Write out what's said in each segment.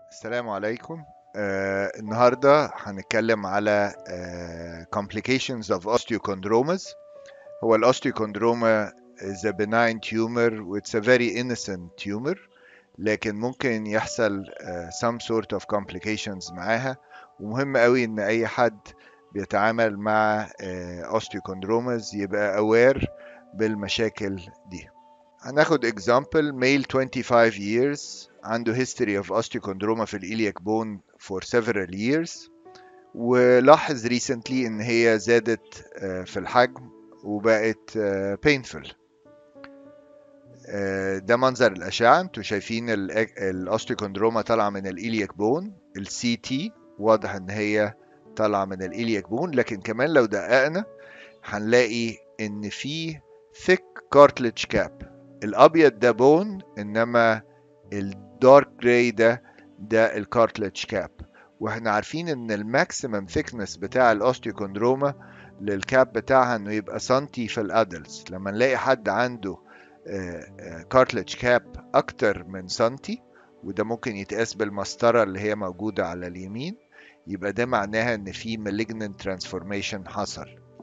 السلام عليكم آه النهاردة هنتكلم على آه complications of osteochondromas هو الاوستيوكوندروما is a benign tumor it's a very innocent tumor لكن ممكن يحصل آه some sort of complications معاها ومهم قوي ان اي حد بيتعامل مع آه osteochondromas يبقى aware بالمشاكل دي هناخد example male 25 years عنده history of osteochondroma في الإلياك bone for several years ولاحظ recently إن هي زادت في الحجم وبقت painful ده منظر الأشعة انتوا شايفين الأوستيوكوندروما طالعة من الإلياك بون السي تي واضح إن هي طالعة من الإلياك بون لكن كمان لو دققنا هنلاقي إن في thick cartilage cap الأبيض ده بون إنما الدارك جراي ده ده الكارتلج كاب واحنا عارفين ان الماكسيمم ثيكنس بتاع الاوستيوكوندروما للكاب بتاعها انه يبقى سنتي في الادلتس لما نلاقي حد عنده كارتلج كاب اكتر من سنتي وده ممكن يتقاس بالمسطرة اللي هي موجودة على اليمين يبقى ده معناها ان في malignant transformation حصل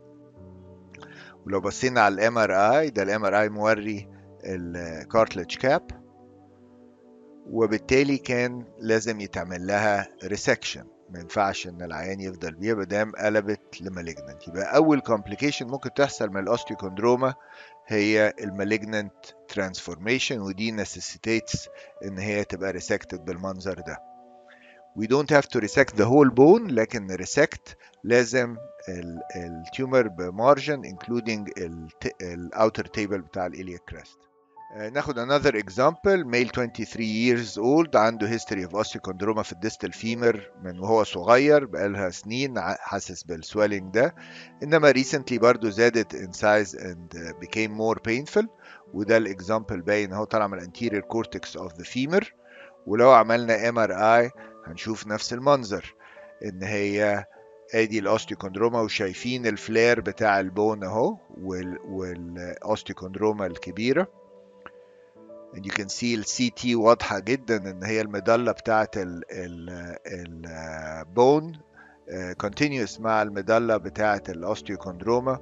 ولو بصينا على الام ار اي ده الام ار اي موري الكارتلج كاب وبالتالي كان لازم يتعمل لها ريسكشن ما ينفعش ان العيان يفضل بيها مادام قلبت لمالجننت يبقى اول كومبليكيشن ممكن تحصل من الاوستيوكوندروما هي المالجننت ترانسفورميشن ودي necessitates ان هي تبقى ريسكتد بالمنظر ده we don't have to resect the whole bone لكن resect لازم التيومر بمارجن including الاوتر تيبل بتاع الالياك كريست ناخد another example male 23 years old عنده history of osteochondroma في الديستال فيمر من وهو صغير بقالها سنين حاسس بالسويلنج ده انما recently برضو زادت in size and became more painful وده الاكزامبل باين اهو طالع من anterior cortex of the femur ولو عملنا MRI هنشوف نفس المنظر ان هي ادي الاوستيوكوندروما وشايفين الفلير بتاع البون اهو والاوستيوكوندروما الكبيره and you can see ال CT واضحة جدا ان هي المضلة بتاعت البون continuous مع المضلة بتاعت الاوستيوكوندروما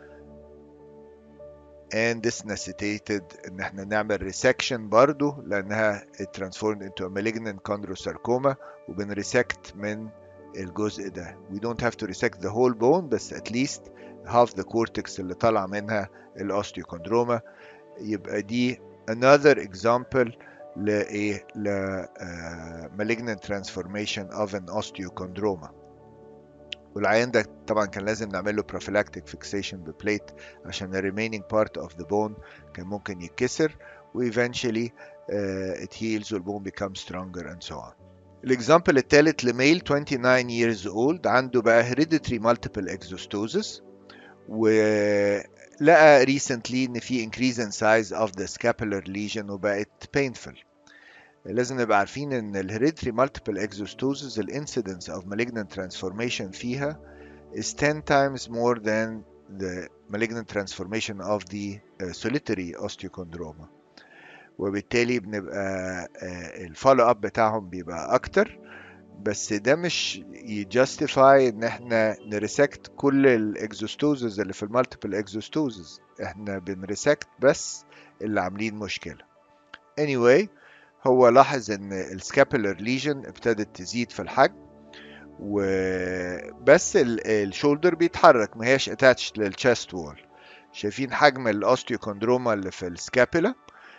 and this necessitated ان احنا نعمل resection برضو لانها transformed into a malignant chondrosarcoma وبنريسكت من الجزء ده we don't have to resect the whole bone بس at least half the cortex اللي طالع منها الاوستيوكوندروما يبقى دي another example ل ل uh, malignant transformation of an osteochondroma والعيان ده طبعا كان لازم نعمل له prophylactic fixation ببليت عشان ال remaining part of the bone كان ممكن يتكسر و eventually uh, it heals والبون becomes stronger and so on الاكزامبل الثالث لميل 29 years old عنده بقى hereditary multiple exostosis و لقى recently ان في increase in size of the scapular lesion وبقت painful لازم نبقى عارفين ان ال hereditary multiple exostosis ال incidence of malignant transformation فيها is 10 times more than the malignant transformation of the uh, solitary osteochondroma وبالتالي بنبقى الفولو اب بتاعهم بيبقى اكتر بس ده مش يجاستيفاي ان احنا نريسكت كل الاكزوستوزز اللي في المالتيبل اكزوستوزز احنا بنريسكت بس اللي عاملين مشكله anyway هو لاحظ ان السكابولار ليجن ابتدت تزيد في الحجم وبس الشولدر بيتحرك ما هياش اتاتشد للتشست وول شايفين حجم الاوستيوكوندروما اللي في السكابولا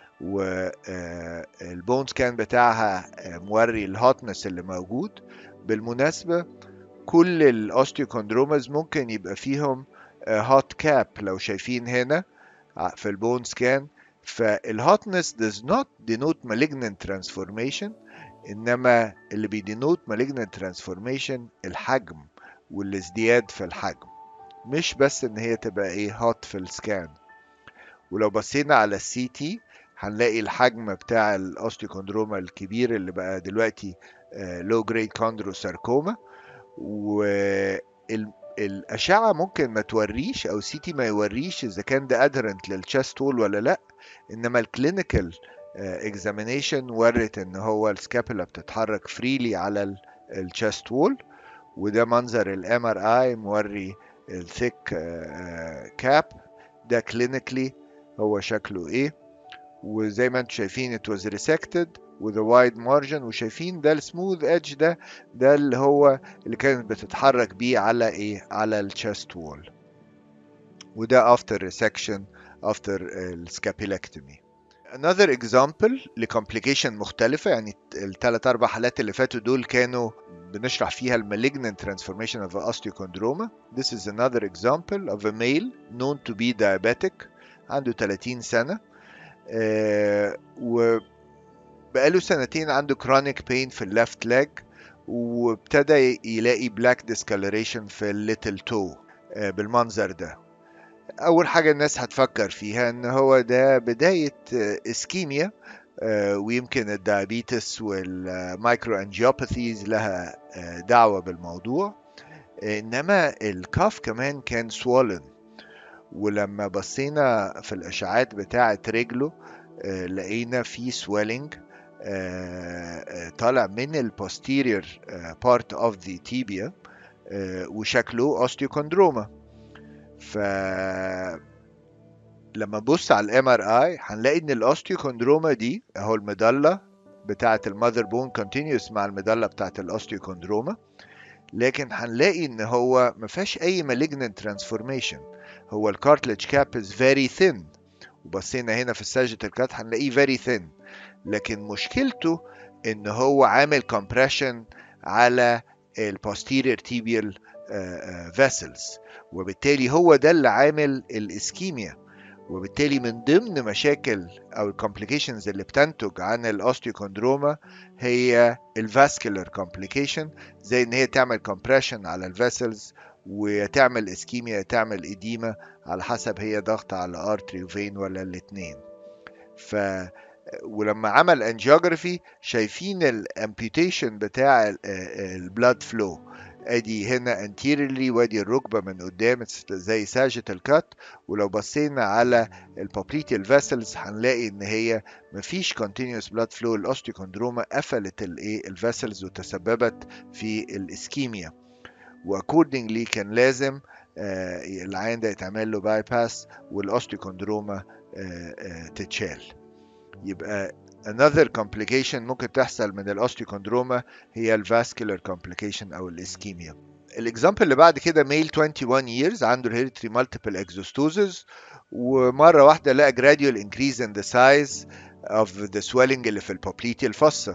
والبون سكان بتاعها موري الهوتنس اللي موجود بالمناسبة كل الاوستيوكوندروماز ممكن يبقى فيهم هوت كاب لو شايفين هنا في البون سكان فالهوتنس does not denote malignant transformation انما اللي بيدينوت malignant transformation الحجم والازدياد في الحجم مش بس ان هي تبقى ايه هوت في السكان ولو بصينا على السي تي هنلاقي الحجم بتاع الاوستيوكوندروما الكبير اللي بقى دلوقتي لو جريد كوندروساركوما والاشعه ممكن ما توريش او سي تي ما يوريش اذا كان ده ادهرنت للتشست وول ولا لا انما الكلينيكال اكزامينيشن ورت ان هو السكابولا بتتحرك فريلي على الشست وول وده منظر الام ار اي موري الثيك كاب ده كلينيكلي هو شكله ايه وزي ما انتم شايفين it was resected with a wide margin وشايفين ده السموث ايدج ده ده اللي هو اللي كانت بتتحرك بيه على ايه على الشست وول وده after resection after السكابيلكتومي another example لكومبليكيشن مختلفة يعني الثلاث أربع حالات اللي فاتوا دول كانوا بنشرح فيها المalignant transformation of osteochondroma. This is another example of a male known to be diabetic عنده 30 سنة آه وبقاله سنتين عنده chronic pain في الليفت leg وابتدى يلاقي black discoloration في الليتل toe آه بالمنظر ده اول حاجه الناس هتفكر فيها ان هو ده بدايه اسكيميا ويمكن الدايابيتس والمايكرو انجيوباثيز لها دعوه بالموضوع انما الكاف كمان كان swollen ولما بصينا في الاشعاعات بتاعه رجله لقينا في swelling طالع من البوستيريور part of the tibia وشكله osteochondroma ف لما نبص على الام ار اي هنلاقي ان الاوستيوكوندروما دي اهو المضله بتاعه المذر بون كونتينيوس مع المضله بتاعه الاوستيوكوندروما لكن هنلاقي ان هو ما فيهاش اي malignant transformation هو الكارتلج كاب از فيري ثين وبصينا هنا في الساجيتال كات هنلاقيه فيري ثين لكن مشكلته ان هو عامل compression على البوستيريور tibial vessels وبالتالي هو ده اللي عامل الاسكيميا وبالتالي من ضمن مشاكل او الكومبليكيشنز اللي بتنتج عن الاوستيوكوندروما هي الفاسكولار كومبليكيشن زي ان هي تعمل كومبريشن على الفاسلز وتعمل اسكيميا تعمل اديمه على حسب هي ضغط على ارتري وفين ولا الاثنين ف ولما عمل انجيوجرافي شايفين الامبيوتيشن بتاع البلاد فلو ادي هنا anteriorly وادي الركبه من قدام زي sagittal cut ولو بصينا على البوبليتيال فاسلز هنلاقي ان هي مفيش continuous blood flow الاوستيوكوندروما قفلت الايه الفاسلز وتسببت في الاسكيميا واكوردنجلي كان لازم آه العين ده يتعمل له باي باس والاوستيوكوندروما آه آه تتشال يبقى another complication ممكن تحصل من الاوستيوكوندروما هي الفاسكولار complication او الاسكيميا الاكزامبل اللي بعد كده ميل 21 years عنده hereditary multiple exostosis ومره واحده لقى gradual increase in the size of the swelling اللي في البوبليتيال fossa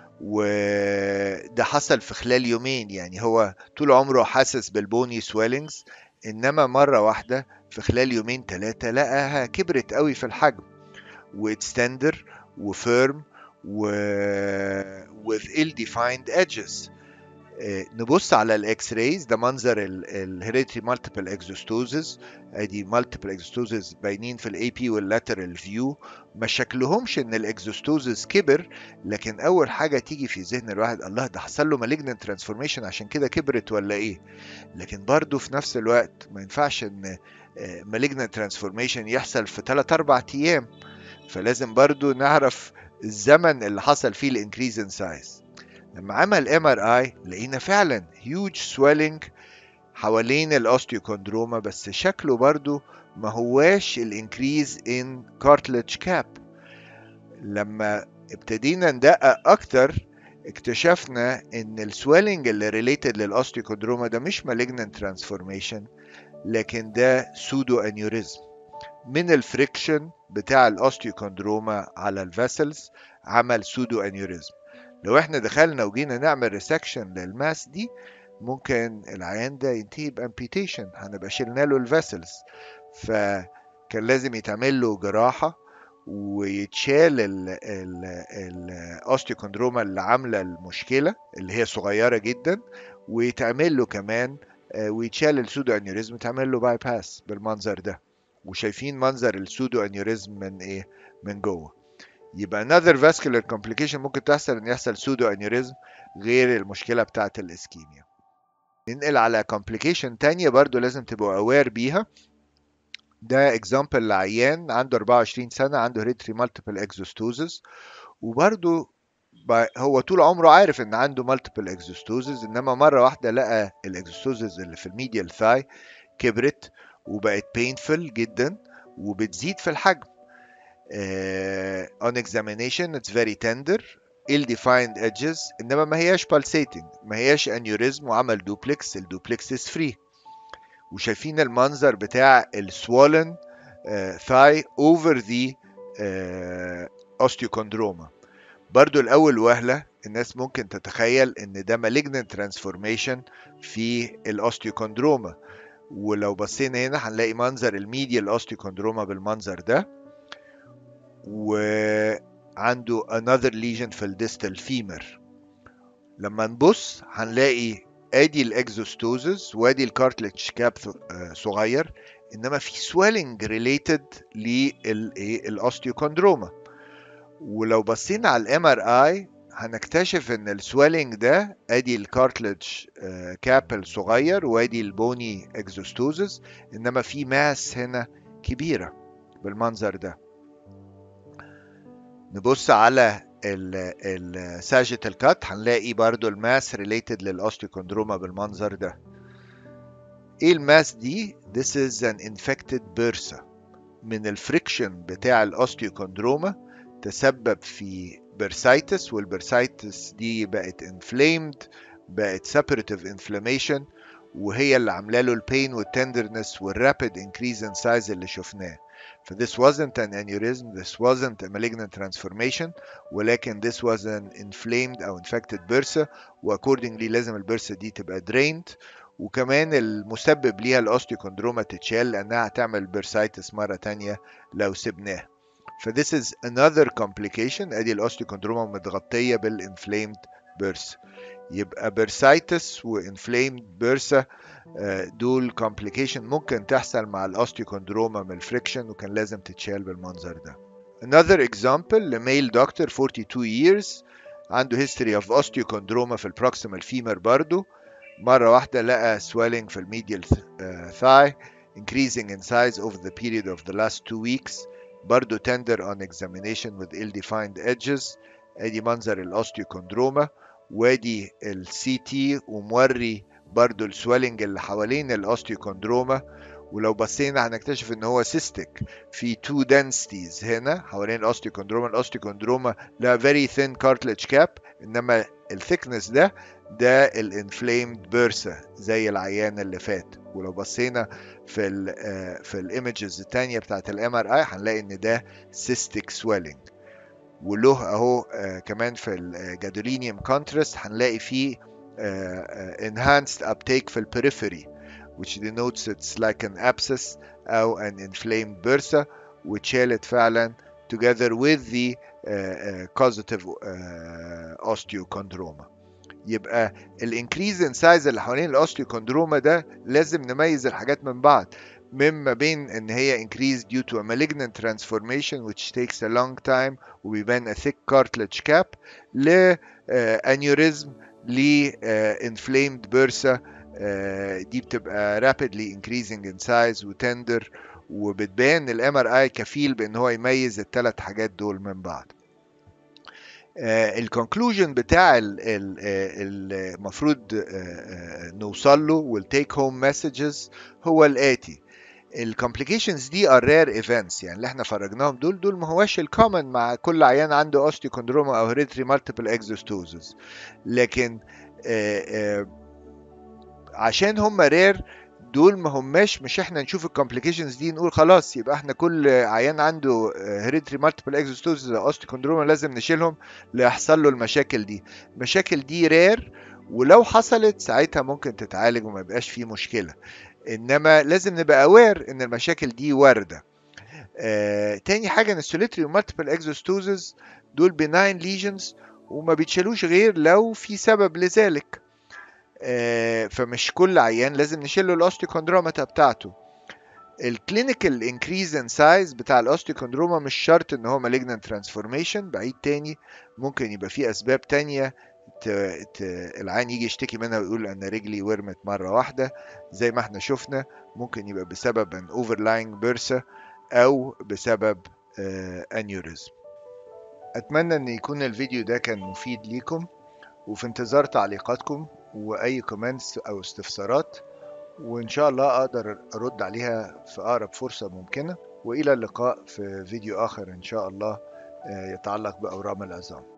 وده حصل في خلال يومين يعني هو طول عمره حاسس بالبوني swellings انما مره واحده في خلال يومين ثلاثه لقاها كبرت قوي في الحجم واكستندر وفيرم و with ill defined edges نبص على الاكس رايز ده منظر الهيريتري مالتيبل اكزوستوزز ادي مالتيبل اكزوستوزز باينين في الاي بي واللاترال فيو ما شكلهمش ان الاكزوستوزز كبر لكن اول حاجه تيجي في ذهن الواحد الله ده حصل له مالجنت ترانسفورميشن عشان كده كبرت ولا ايه لكن برضه في نفس الوقت ما ينفعش ان مالجنت ترانسفورميشن يحصل في 3 4 ايام فلازم برضو نعرف الزمن اللي حصل فيه الانكريز ان سايز لما عمل ام ار اي لقينا فعلا هيوج سويلنج حوالين الاوستيوكوندروما بس شكله برضو ما هواش الانكريز ان كارتلج كاب لما ابتدينا ندقق اكتر اكتشفنا ان السويلنج اللي ريليتد للاوستيوكوندروما ده مش مالجنت ترانسفورميشن لكن ده سودو انيوريزم من الفريكشن بتاع الاوستيوكوندروما على الفاسلز عمل سودو انيوريزم لو احنا دخلنا وجينا نعمل ريسكشن للماس دي ممكن العيان ده ينتهي بامبيتيشن هنبقى شلنا له الفاسلز فكان لازم يتعمل له جراحه ويتشال الاوستيوكوندروما اللي عامله المشكله اللي هي صغيره جدا ويتعمل له كمان ويتشال السودو انيوريزم يتعمل له باي باس بالمنظر ده وشايفين منظر السودو انيوريزم من ايه من جوه يبقى another vascular complication ممكن تحصل ان يحصل سودو انيوريزم غير المشكله بتاعه الاسكيميا ننقل على complication تانية برضو لازم تبقوا aware بيها ده اكزامبل لعيان عنده 24 سنة عنده هيريتري مالتيبل اكزوستوزز وبرده هو طول عمره عارف ان عنده مالتيبل اكزوستوزز انما مرة واحدة لقى الاكزوستوزز اللي في الميديال ثاي كبرت وبقت painful جدا وبتزيد في الحجم uh, on examination it's very tender ill-defined edges انما ما هياش pulsating ما هياش aneurysm وعمل دوبلكس الدوبلكس is free وشايفين المنظر بتاع السوالن ثاي اوفر ذا اوستيوكوندروما برضو الاول وهله الناس ممكن تتخيل ان ده malignant transformation في الاوستيوكوندروما ولو بصينا هنا هنلاقي منظر الميديال اوستيوكوندروما بالمنظر ده وعنده another lesion في الديستال فيمر لما نبص هنلاقي ادي الاكزوستوزز وادي الكارتلج كاب صغير انما في سويلنج ريليتد للاوستيوكوندروما ولو بصينا على الام ار اي هنكتشف ان السويلنج ده ادي الكارتلج كاب الصغير وادي البوني اكزوستوزز انما في ماس هنا كبيره بالمنظر ده نبص على الساجيتال كات هنلاقي برضو الماس ريليتد للاوستيوكوندروما بالمنظر ده ايه الماس دي this is an infected bursa من الفريكشن بتاع الاوستيوكوندروما تسبب في برسايتس والبرسايتس دي بقت inflamed بقت separative inflammation وهي اللي عامله له البين والتندرنس والرابid increase in size اللي شفناه ف this wasn't an aneurysm this wasn't a malignant transformation ولكن this was an inflamed أو infected bursa و accordingly لازم البرسا دي تبقى drained وكمان المسبب ليها الاوستيوكوندروما تتشال لأنها هتعمل برسايتس مرة تانية لو سبناه ف this is another complication ادي الاوستيوكوندروما متغطية بالinflamed bursa يبقى برسايتس وانفليمد بيرسا دول كومبليكيشن ممكن تحصل مع الاوستيوكوندروما من الفريكشن وكان لازم تتشال بالمنظر ده another example لميل دكتور 42 years عنده history of osteochondroma في البروكسيمال فيمر برضو مرة واحدة لقى swelling في الميديال thigh increasing in size over the period of the last two weeks برضو tender on examination with ill-defined edges ادي منظر الاوستيوكوندروما وادي السي تي وموري برضو السويلنج اللي حوالين الاوستيوكوندروما ولو بصينا هنكتشف ان هو سيستيك في تو densities هنا حوالين الاوستيوكوندروما الاوستيوكوندروما لها very thin cartilage cap انما الثيكنس ده ده الانفليمد بيرسا زي العيان اللي فات ولو بصينا في ال في الايمجز الثانيه بتاعت الام ار اي هنلاقي ان ده سيستيك سويلنج وله اهو آه كمان في الجادولينيوم كونتراست هنلاقي فيه آه enhanced uptake في البريفري which denotes it's like an abscess أو an inflamed bursa واتشالت فعلا together with the uh, uh, causative uh, osteochondroma يبقى الانكريز ان سايز اللي حوالين الاوستيوكوندروما ده لازم نميز الحاجات من بعض مما بين ان هي increased due to a malignant transformation which takes a long time وبيبان a thick cartilage cap ل aneurysm ل inflamed bursa دي بتبقى rapidly increasing in size وتندر وبتبان الام ار اي كفيل بان هو يميز الثلاث حاجات دول من بعض الكونكلوجن بتاع المفروض نوصل له والتيك هوم مسجز هو الاتي الكومبليكيشنز دي ار رير ايفنتس يعني اللي احنا فرجناهم دول دول ما هواش الكومن مع كل عيان عنده اوستيوكوندروما او هيريتري مالتيبل اكزوستوزز لكن آآ آآ عشان هم رير دول ما هماش مش احنا نشوف الكومبليكيشنز دي نقول خلاص يبقى احنا كل عيان عنده هيريتري مالتيبل اكزوستوزز او اوستيوكوندروما لازم نشيلهم ليحصل له المشاكل دي المشاكل دي رير ولو حصلت ساعتها ممكن تتعالج وما يبقاش فيه مشكله انما لازم نبقى اوير ان المشاكل دي وارده آه، تاني حاجه ان السوليتري ومالتيبل اكزوستوزز دول بناين ليجنز وما بيتشالوش غير لو في سبب لذلك آه، فمش كل عيان لازم نشيله الاوستيوكوندروماتا بتاعته الكلينيكال انكريز ان سايز بتاع الاوستيوكوندروما مش شرط ان هو مالجنان ترانسفورميشن بعيد تاني ممكن يبقى فيه اسباب تانية ت... ت... العين يجي يشتكي منها ويقول أن رجلي ورمت مرة واحدة زي ما احنا شفنا ممكن يبقى بسبب an overlying bursa أو بسبب انيوريزم أتمنى أن يكون الفيديو ده كان مفيد ليكم وفي انتظار تعليقاتكم وأي كومنتس أو استفسارات وإن شاء الله أقدر أرد عليها في أقرب فرصة ممكنة وإلى اللقاء في فيديو آخر إن شاء الله يتعلق بأورام العظام